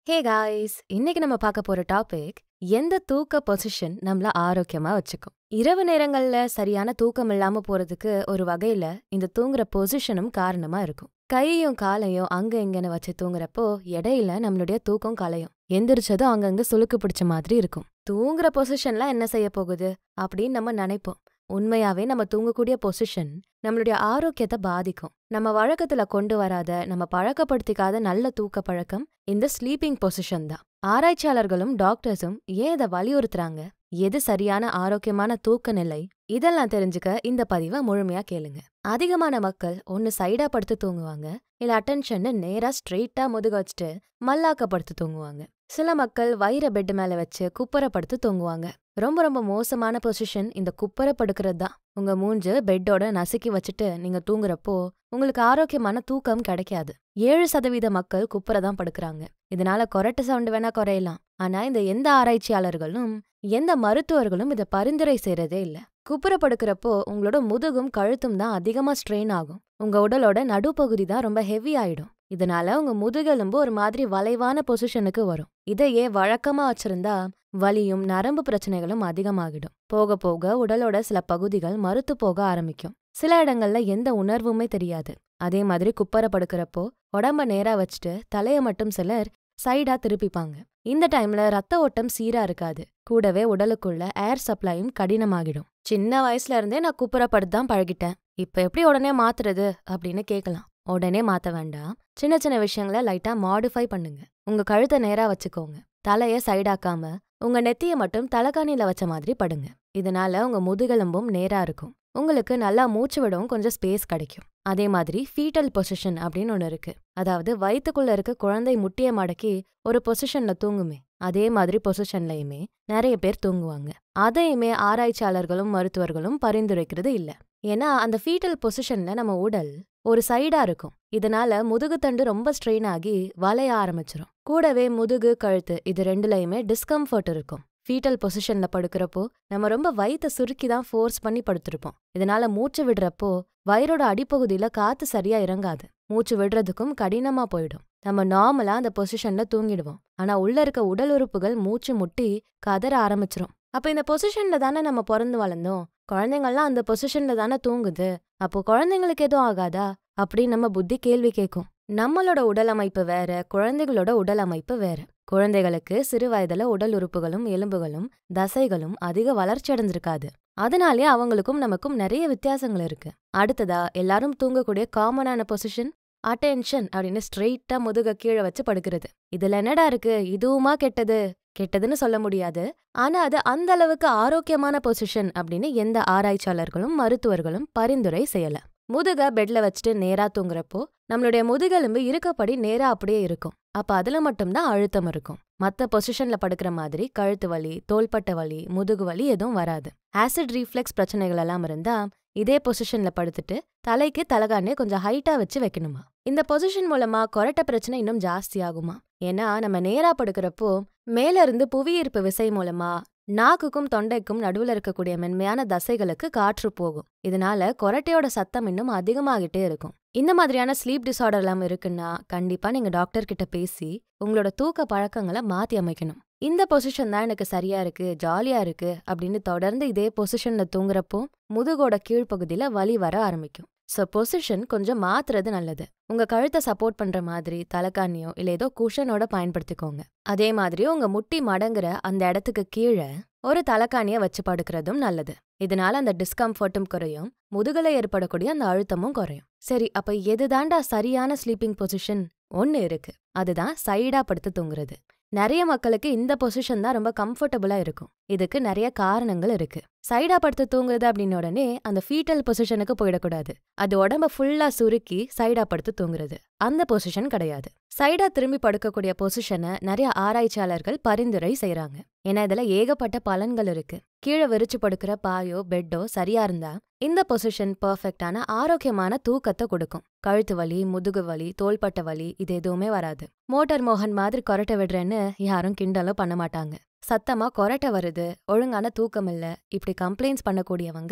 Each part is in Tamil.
ஹே காய்ஸ் இன்னைக்கு நம்ம பார்க்க போற டாபிக் எந்த தூக்க பொசிஷன் நம்மள ஆரோக்கியமா வச்சுக்கும் இரவு நேரங்கள்ல சரியான தூக்கம் இல்லாம போறதுக்கு ஒரு வகையில இந்த தூங்குற பொசிஷனும் காரணமா இருக்கும் கையையும் காலையும் அங்க இங்கன்னு வச்சு தூங்குறப்போ இடையில நம்மளுடைய தூக்கம் கலையும் எந்திரிச்சதும் அங்கங்க சுளுக்கு பிடிச்ச மாதிரி இருக்கும் தூங்குற பொசிஷன்ல என்ன செய்ய போகுது அப்படின்னு நம்ம நினைப்போம் உண்மையாவே நம்ம தூங்கக்கூடிய பொசிஷன் நம்மளுடைய ஆரோக்கியத்தை பாதிக்கும் நம்ம வழக்கத்துல கொண்டு வராத நம்ம பழக்கப்படுத்திக்காத நல்ல தூக்க பழக்கம் இந்த ஸ்லீப்பிங் பொசிஷன் தான் ஆராய்ச்சியாளர்களும் டாக்டர்ஸும் ஏன் இதை வலியுறுத்துறாங்க எது சரியான ஆரோக்கியமான தூக்க நிலை இதெல்லாம் தெரிஞ்சுக்க இந்த பதிவை முழுமையா கேளுங்க அதிகமான மக்கள் ஒன்னு சைடா படுத்து தூங்குவாங்க இல்ல அட்டென்ஷன் நேரா ஸ்ட்ரெயிட்டா முதுக வச்சுட்டு மல்லாக்க படுத்து தூங்குவாங்க சில மக்கள் வயிற பெட் மேல வச்சு குப்பரை படுத்து தூங்குவாங்க ரொம்ப ரொம்ப மோசமான பொசிஷன் இந்த குப்பரை படுக்கிறது தான் உங்க மூஞ்சு பெட்டோட நசுக்கி வச்சுட்டு நீங்க தூங்குறப்போ உங்களுக்கு ஆரோக்கியமான தூக்கம் கிடைக்காது ஏழு சதவீத மக்கள் குப்பரை தான் படுக்கிறாங்க இதனால கொரட்டு சவுண்ட் வேணா குறையலாம் ஆனா இந்த எந்த ஆராய்ச்சியாளர்களும் எந்த மருத்துவர்களும் இதை பரிந்துரை செய்யறதே இல்ல குப்புற படுக்கிறப்போ உங்களோட முதுகும் கழுத்தும் தான் அதிகமா ஸ்ட்ரெயின் ஆகும் உங்க உடலோட நடுப்பகுதி தான் ரொம்ப ஹெவி ஆயிடும் இதனால உங்க முதுகெலும்பு ஒரு மாதிரி வளைவான பொசிஷனுக்கு வரும் இதையே வழக்கமா வச்சிருந்தா வலியும் நரம்பு பிரச்சனைகளும் அதிகமாகிடும் போக போக உடலோட சில பகுதிகள் மறுத்து போக ஆரம்பிக்கும் சில இடங்கள்ல எந்த உணர்வுமே தெரியாது அதே மாதிரி குப்பரை படுக்கிறப்போ உடம்ப நேரா வச்சுட்டு தலைய மட்டும் சிலர் சைடா திருப்பிப்பாங்க இந்த டைம்ல ரத்த ஓட்டம் சீரா இருக்காது கூடவே உடலுக்குள்ள ஏர் சப்ளையும் கடினமாகிடும் சின்ன வயசுல இருந்தே நான் குப்புற படுத்து தான் பழகிட்டேன் இப்ப எப்படி உடனே மாத்துறது அப்படின்னு கேட்கலாம் உடனே மாத்த வேண்டாம் சின்ன சின்ன விஷயங்களை லைட்டா மாடிஃபை பண்ணுங்க உங்க கழுத்தை நேரா வச்சுக்கோங்க தலைய சைடாக்காம உங்க நெத்திய மட்டும் தலகாணியில வச்ச மாதிரி படுங்க இதனால உங்க முதுகெலும்பும் நேரா இருக்கும் உங்களுக்கு நல்லா மூச்சு விடவும் கொஞ்சம் ஸ்பேஸ் கிடைக்கும் அதே மாதிரி ஃபீட்டல் பொசிஷன் அப்படின்னு ஒன்று இருக்கு அதாவது வயித்துக்குள்ள இருக்க குழந்தை முட்டிய மடக்கி ஒரு பொசிஷன்ல தூங்குமே அதே மாதிரி பொசிஷன்லயுமே நிறைய பேர் தூங்குவாங்க அதையுமே ஆராய்ச்சியாளர்களும் மருத்துவர்களும் பரிந்துரைக்கிறது இல்ல ஏன்னா அந்த ஃபீட்டல் பொசிஷன்ல நம்ம உடல் ஒரு சைடா இருக்கும் இதனால முதுகுத்தண்டு ரொம்ப ஸ்ட்ரெயின் ஆகி வளைய ஆரம்பிச்சிரும் கூடவே முதுகு கழுத்து இது ரெண்டுலயுமே டிஸ்கம்ஃபர்ட் இருக்கும் ஃபீட்டல் பொசிஷன்ல படுக்கிறப்போ நம்ம ரொம்ப வயித்தை சுருக்கி தான் ஃபோர்ஸ் பண்ணி படுத்திருப்போம் இதனால மூச்சு விடுறப்போ வயிறோட அடிப்பகுதியில காத்து சரியா இறங்காது மூச்சு விடுறதுக்கும் கடினமா போயிடும் நம்ம நார்மலா அந்த பொசிஷன்ல தூங்கிடுவோம் ஆனா உள்ள இருக்க உடல் உறுப்புகள் மூச்சு முட்டி கதற ஆரம்பிச்சிரும் அப்ப இந்த பொசிஷன்ல தானே நம்ம பிறந்து வளர்ந்தோம் குழந்தைங்கள்லாம் அந்த பொசிஷன்ல தானே தூங்குது அப்போ குழந்தைங்களுக்கு எதுவும் ஆகாதா அப்படின்னு நம்ம புத்தி கேள்வி கேட்கும் நம்மளோட உடல் அமைப்பு வேற குழந்தைகளோட உடல் அமைப்பு வேற குழந்தைகளுக்கு சிறு வயதுல உடல் உறுப்புகளும் எலும்புகளும் தசைகளும் அதிக வளர்ச்சி அடைஞ்சிருக்காது அதனாலே அவங்களுக்கும் நமக்கும் நிறைய வித்தியாசங்கள் இருக்கு அடுத்ததா எல்லாரும் தூங்கக்கூடிய காமனான பொசிஷன் அட்டென்ஷன் அப்படின்னு ஸ்ட்ரெயிட்டா முதுக கீழே வச்சு படுக்கிறது இதுல என்னடா இருக்கு இதுவுமா கெட்டது கெட்டதுன்னு சொல்ல முடியாது ஆனா அது அந்த அளவுக்கு ஆரோக்கியமான பொசிஷன் அப்படின்னு எந்த ஆராய்ச்சியாளர்களும் மருத்துவர்களும் பரிந்துரை செய்யல முதுக பெட்ல வச்சுட்டு நேரா தூங்குறப்போ நம்மளுடைய முதுகெலும்பு இருக்கப்படி நேரா அப்படியே இருக்கும் அப்ப அதுல மட்டும்தான் அழுத்தம் இருக்கும் மத்த பொசிஷன்ல படுக்கிற மாதிரி கழுத்து வலி தோள்பட்ட வலி முதுகு வலி எதுவும் வராது ஆசிட் ரீஃப்ளெக்ஸ் பிரச்சனைகள் எல்லாம் இருந்தா இதே பொசிஷன்ல படுத்துட்டு தலைக்கு தலகாணியை கொஞ்சம் ஹைட்டா வச்சு வைக்கணுமா இந்த பொசிஷன் மூலமா கொரட்ட பிரச்சனை இன்னும் ஜாஸ்தி ஆகுமா ஏன்னா நம்ம நேரா படுக்கிறப்போ மேல இருந்து புவியீர்ப்பு விசை மூலமா நாக்குக்கும் தொண்டைக்கும் நடுவுல இருக்கக்கூடிய மென்மையான தசைகளுக்கு காற்று போகும் இதனால கொரட்டையோட சத்தம் இன்னும் அதிகமாகிட்டே இருக்கும் இந்த மாதிரியான ஸ்லீப் டிசார்டர் எல்லாம் இருக்குன்னா கண்டிப்பா நீங்க டாக்டர் கிட்ட பேசி உங்களோட தூக்க பழக்கங்களை மாத்தி அமைக்கணும் இந்த பொசிஷன் தான் எனக்கு சரியா இருக்கு ஜாலியா இருக்கு அப்படின்னு தொடர்ந்து இதே பொசிஷன்ல தூங்குறப்போ முதுகோட கீழ்ப்பகுதியில வலி வர ஆரம்பிக்கும் ஸோ பொசிஷன் கொஞ்சம் மாத்துறது நல்லது உங்க கழுத்தை சப்போர்ட் பண்ற மாதிரி தலைக்காணியோ இல்ல ஏதோ குஷனோட பயன்படுத்திக்கோங்க அதே மாதிரி உங்க முட்டி மடங்குற அந்த இடத்துக்கு கீழே ஒரு தலைக்காணிய வச்சு படுக்கிறதும் நல்லது இதனால அந்த டிஸ்கம்ஃபர்ட்டும் குறையும் முதுகலை ஏற்படக்கூடிய அந்த அழுத்தமும் குறையும் சரி அப்ப எதுதாண்டா சரியான ஸ்லீப்பிங் பொசிஷன் ஒன்னு இருக்கு அதுதான் சைடா படுத்து தூங்குறது நிறைய மக்களுக்கு இந்த பொசிஷன் தான் ரொம்ப கம்ஃபர்டபுளா இருக்கும் இதுக்கு நிறைய காரணங்கள் இருக்கு சைடா படுத்து தூங்குறது அப்படின்னு உடனே அந்த ஃபீட்டல் பொசிஷனுக்கு போயிடக்கூடாது அது உடம்ப ஃபுல்லா சுருக்கி சைடா படுத்து தூங்குறது அந்த பொசிஷன் கிடையாது சைடா திரும்பி படுக்கக்கூடிய பொசிஷனை நிறைய ஆராய்ச்சியாளர்கள் பரிந்துரை செய்யறாங்க ஏன்னா இதுல ஏகப்பட்ட பலன்கள் இருக்கு கீழே விரிச்சு படுக்கிற பாயோ பெட்டோ சரியா இருந்தா இந்த பொசிஷன் பர்ஃபெக்டான ஆரோக்கியமான தூக்கத்தை கொடுக்கும் கழுத்து வலி முதுகு வலி தோள்பட்ட வலி இது எதுவுமே வராது மோட்டார் மோகன் மாதிரி கொரட்டை விடுறேன்னு யாரும் கிண்டலும் பண்ண மாட்டாங்க சத்தமா கொரட்டை வருது ஒழுங்கான தூக்கம் இல்ல இப்படி கம்ப்ளைண்ட்ஸ் பண்ணக்கூடியவங்க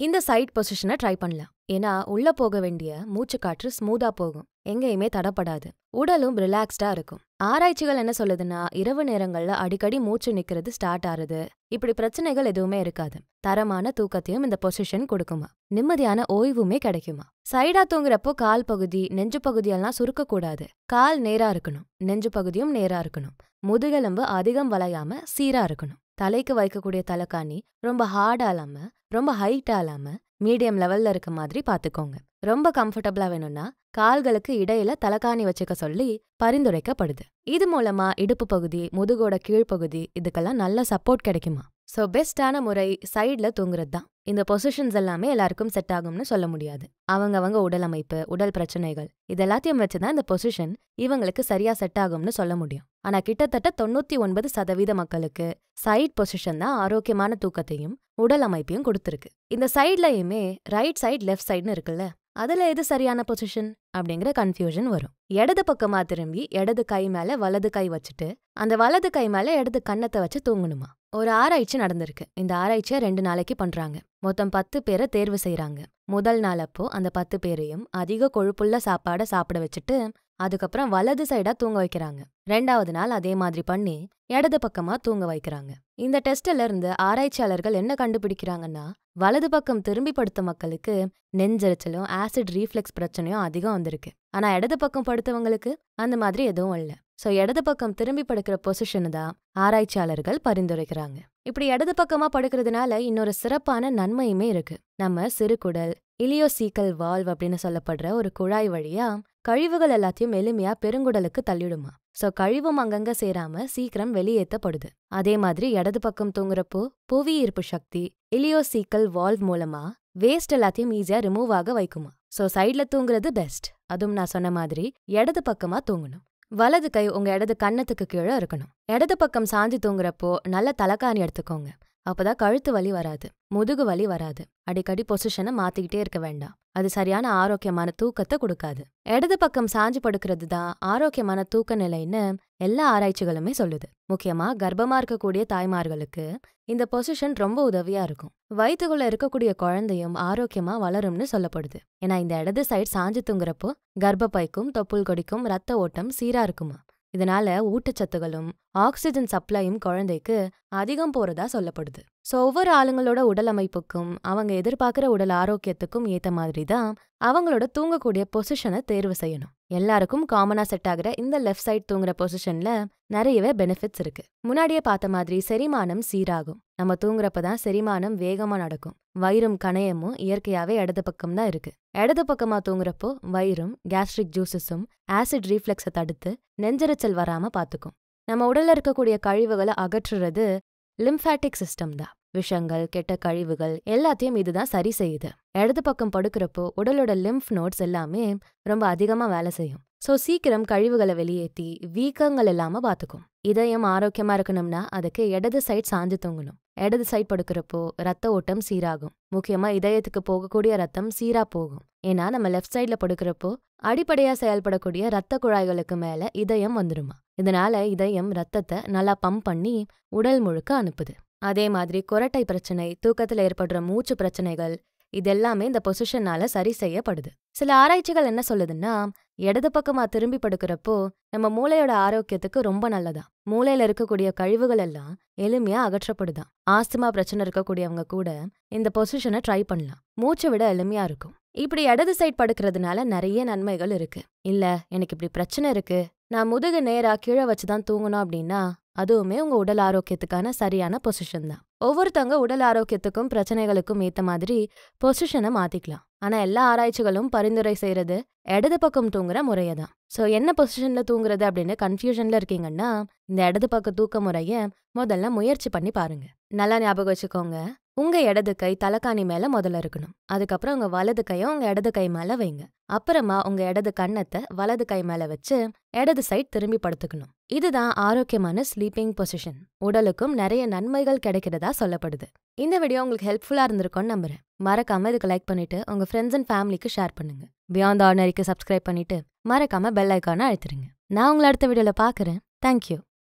இந்த சைட் பொசிஷனை ட்ரை பண்ணலாம் ஏன்னா உள்ள போக வேண்டிய மூச்சு காற்று ஸ்மூதா போகும் எங்கேயுமே தடப்படாது உடலும் ரிலாக்ஸ்டா இருக்கும் ஆராய்ச்சிகள் என்ன சொல்லுதுன்னா இரவு நேரங்கள்ல அடிக்கடி மூச்சு நிக்கிறது ஸ்டார்ட் ஆறுது இப்படி பிரச்சனைகள் எதுவுமே இருக்காது தரமான தூக்கத்தையும் இந்த பொசிஷன் கொடுக்குமா நிம்மதியான ஓய்வுமே கிடைக்குமா சைடா தூங்குறப்போ கால் பகுதி நெஞ்சு பகுதியெல்லாம் சுருக்க கூடாது கால் நேரா இருக்கணும் நெஞ்சு பகுதியும் நேரா இருக்கணும் முதுகெலும்பு அதிகம் வளையாம சீரா இருக்கணும் தலைக்கு வைக்கக்கூடிய தலைக்காணி ரொம்ப ஹார்டா இல்லாம ரொம்ப ஹைட்டா இல்லாம மீடியம் லெவல்ல இருக்க மாதிரி பாத்துக்கோங்க ரொம்ப கம்ஃபர்டபுளா வேணும்னா கால்களுக்கு இடையில தலைக்காணி வச்சுக்க சொல்லி பரிந்துரைக்கப்படுது இது மூலமா இடுப்பு பகுதி முதுகோட கீழ்ப்பகுதி இதுக்கெல்லாம் நல்ல சப்போர்ட் கிடைக்குமா ஸோ பெஸ்டான முறை சைட்ல தூங்குறது தான் இந்த பொசிஷன்ஸ் எல்லாமே எல்லாருக்கும் செட் ஆகும்னு சொல்ல முடியாது அவங்கவங்க உடல் அமைப்பு உடல் பிரச்சனைகள் இதெல்லாத்தையும் வச்சுதான் இந்த பொசிஷன் இவங்களுக்கு சரியா செட் ஆகும்னு சொல்ல முடியும் ஆனா கிட்டத்தட்ட தொண்ணூத்தி ஒன்பது சதவீத மக்களுக்கு சைட் பொசிஷன் தான் ஆரோக்கியமான தூக்கத்தையும் உடல் அமைப்பையும் கொடுத்துருக்கு இந்த சைட்லயுமே ரைட் சைட் லெஃப்ட் சைடுன்னு இருக்குல்ல அதுல எது சரியான பொசிஷன் அப்படிங்கிற கன்ஃபியூஷன் வரும் இடது பக்கமா திரும்பி இடது கை மேல வலது கை வச்சுட்டு அந்த வலது கை மேல இடது கன்னத்தை வச்சு தூங்கணுமா ஒரு ஆராய்ச்சி நடந்திருக்கு இந்த ஆராய்ச்சியை ரெண்டு நாளைக்கு பண்றாங்க மொத்தம் பத்து பேரை தேர்வு செய்றாங்க முதல் நாள் அப்போ அந்த பத்து பேரையும் அதிக கொழுப்புள்ள சாப்பாடை சாப்பிட வச்சுட்டு அதுக்கப்புறம் வலது சைடா தூங்க வைக்கிறாங்க ரெண்டாவது நாள் அதே மாதிரி பண்ணி இடது பக்கமா தூங்க வைக்கிறாங்க இந்த டெஸ்ட்ல இருந்து ஆராய்ச்சியாளர்கள் என்ன கண்டுபிடிக்கிறாங்கன்னா வலது பக்கம் திரும்பி படுத்த மக்களுக்கு நெஞ்செரிச்சலும் ஆசிட் ரீஃப்ளெக்ஸ் பிரச்சனையும் அதிகம் வந்திருக்கு ஆனா இடது பக்கம் படுத்தவங்களுக்கு அந்த மாதிரி எதுவும் இல்லை ஸோ இடது பக்கம் திரும்பி படுக்கிற பொசிஷனு தான் ஆராய்ச்சியாளர்கள் பரிந்துரைக்கிறாங்க இப்படி இடது பக்கமா படுக்கிறதுனால இன்னொரு சிறப்பான நன்மையுமே இருக்கு நம்ம சிறுகுடல் இலியோசீக்கல் வால்வ் அப்படின்னு சொல்லப்படுற ஒரு குழாய் வழியா கழிவுகள் எல்லாத்தையும் எளிமையா பெருங்குடலுக்கு தள்ளிடுமா சோ கழிவும் அங்கங்க சேராம சீக்கிரம் வெளியேற்றப்படுது அதே மாதிரி இடது பக்கம் தூங்குறப்போ புவி ஈர்ப்பு சக்தி இலியோசீக்கல் வால்வ் மூலமா வேஸ்ட் எல்லாத்தையும் ஈஸியா ரிமூவ் ஆக வைக்குமா சோ சைட்ல தூங்குறது பெஸ்ட் அதுவும் நான் சொன்ன மாதிரி இடது பக்கமா தூங்கணும் வலது கை உங்க இடது கன்னத்துக்கு கீழே இருக்கணும் இடது பக்கம் சாஞ்சி தூங்குறப்போ நல்ல தலைக்காணி எடுத்துக்கோங்க அப்பதான் கழுத்து வலி வராது முதுகு வலி வராது அடிக்கடி பொசிஷனை மாத்திக்கிட்டே இருக்க வேண்டாம் அது சரியான ஆரோக்கியமான தூக்கத்தை கொடுக்காது இடது பக்கம் சாஞ்சு படுக்கிறது தான் ஆரோக்கியமான தூக்க நிலைன்னு எல்லா ஆராய்ச்சிகளுமே சொல்லுது முக்கியமா கர்ப்பமா இருக்கக்கூடிய தாய்மார்களுக்கு இந்த பொசிஷன் ரொம்ப உதவியா இருக்கும் வயிற்றுக்குள்ள இருக்கக்கூடிய குழந்தையும் ஆரோக்கியமா வளரும்னு சொல்லப்படுது ஏன்னா இந்த இடது சைடு சாஞ்சு தூங்குறப்போ கர்ப்பப்பைக்கும் தொப்புள் கொடிக்கும் ரத்த ஓட்டம் சீரா இருக்குமா இதனால ஊட்டச்சத்துகளும் ஆக்சிஜன் சப்ளையும் குழந்தைக்கு அதிகம் போறதா சொல்லப்படுது ஸோ ஒவ்வொரு ஆளுங்களோட உடல் அமைப்புக்கும் அவங்க எதிர்பார்க்குற உடல் ஆரோக்கியத்துக்கும் ஏத்த மாதிரி தான் அவங்களோட தூங்கக்கூடிய பொசிஷனை தேர்வு செய்யணும் எல்லாருக்கும் காமனா செட் ஆகுற இந்த லெஃப்ட் சைட் தூங்குற பொசிஷன்ல நிறையவே பெனிஃபிட்ஸ் இருக்கு முன்னாடியே பார்த்த மாதிரி செரிமானம் சீராகும் நம்ம தூங்குறப்ப தான் செரிமானம் வேகமா நடக்கும் வயிறும் கணையமும் இயற்கையாவே இடது பக்கம் தான் இருக்கு இடது பக்கமா தூங்குறப்போ வயிறும் கேஸ்ட்ரிக் ஜூசஸும் ஆசிட் ரீஃப்ளெக்ஸை தடுத்து நெஞ்சரிச்சல் வராம பாத்துக்கும் நம்ம உடல்ல இருக்கக்கூடிய கழிவுகளை அகற்றுறது லிம்ஃபாட்டிக் சிஸ்டம் தான் விஷங்கள் கெட்ட கழிவுகள் எல்லாத்தையும் இதுதான் சரி செய்யுது இடது பக்கம் படுக்கிறப்போ உடலோட லிம்ஃப் நோட்ஸ் எல்லாமே ரொம்ப அதிகமா வேலை செய்யும் ஸோ சீக்கிரம் கழிவுகளை வெளியேற்றி வீக்கங்கள் இல்லாம பாத்துக்கும் இதயம் ஆரோக்கியமா இருக்கணும்னா அதுக்கு இடது சைட் சாஞ்சு தூங்கணும் இடது சைட் படுக்கிறப்போ ரத்த ஓட்டம் சீராகும் முக்கியமா இதயத்துக்கு போகக்கூடிய ரத்தம் சீரா போகும் ஏன்னா நம்ம லெஃப்ட் சைட்ல படுக்கிறப்போ அடிப்படையா செயல்படக்கூடிய ரத்த குழாய்களுக்கு மேல இதயம் வந்துருமா இதனால இதயம் ரத்தத்தை நல்லா பம்ப் பண்ணி உடல் முழுக்க அனுப்புது அதே மாதிரி குரட்டை பிரச்சனை தூக்கத்துல ஏற்படுற மூச்சு பிரச்சனைகள் இதெல்லாமே இந்த பொசிஷனால சரி செய்யப்படுது சில ஆராய்ச்சிகள் என்ன சொல்லுதுன்னா இடது பக்கமா திரும்பி படுக்கிறப்போ நம்ம மூளையோட ஆரோக்கியத்துக்கு ரொம்ப நல்லதா மூளையில இருக்கக்கூடிய கழிவுகள் எல்லாம் எளிமையா அகற்றப்படுதாம் ஆஸ்துமா பிரச்சனை இருக்கக்கூடியவங்க கூட இந்த பொசிஷனை ட்ரை பண்ணலாம் மூச்சை விட எளிமையா இருக்கும் இப்படி இடது சைட் படுக்கிறதுனால நிறைய நன்மைகள் இருக்கு இல்ல எனக்கு இப்படி பிரச்சனை இருக்கு நான் முதுகு நேரா கீழே வச்சுதான் தூங்கணும் அப்படின்னா அதுவுமே உங்க உடல் ஆரோக்கியத்துக்கான சரியான பொசிஷன் தான் ஒவ்வொருத்தவங்க உடல் ஆரோக்கியத்துக்கும் பிரச்சனைகளுக்கும் ஏத்த மாதிரி பொசிஷனை மாத்திக்கலாம் ஆனா எல்லா ஆராய்ச்சிகளும் பரிந்துரை செய்யறது இடது பக்கம் தூங்குற முறையை தான் ஸோ என்ன பொசிஷன்ல தூங்குறது அப்படின்னு கன்ஃபியூஷன்ல இருக்கீங்கன்னா இந்த இடது பக்க தூக்க முறைய முதல்ல முயற்சி பண்ணி பாருங்க நல்லா ஞாபகம் வச்சுக்கோங்க உங்க இடது கை தலைக்காணி மேல முதல்ல இருக்கணும் அதுக்கப்புறம் உங்க வலது கையை உங்க இடது கை மேல வைங்க அப்புறமா உங்க இடது கன்னத்தை வலது கை மேல வச்சு இடது சைட் திரும்பி படுத்துக்கணும் இதுதான் ஆரோக்கியமான ஸ்லீப்பிங் பொசிஷன் உடலுக்கும் நிறைய நன்மைகள் கிடைக்கிறதா சொல்லப்படுது இந்த வீடியோ உங்களுக்கு ஹெல்ப்ஃபுல்லா இருந்திருக்கும்னு நம்புறேன் மறக்காம இதுக்கு லைக் பண்ணிட்டு உங்க ஃப்ரெண்ட்ஸ் அண்ட் ஃபேமிலிக்கு ஷேர் பண்ணுங்க பியாண்ட் ஆர்டினரிக்கு சப்ஸ்கிரைப் பண்ணிட்டு மறக்காம பெல் ஐக்கான அழுத்துருங்க நான் உங்களை அடுத்த வீடியோல பாக்குறேன் தேங்க்யூ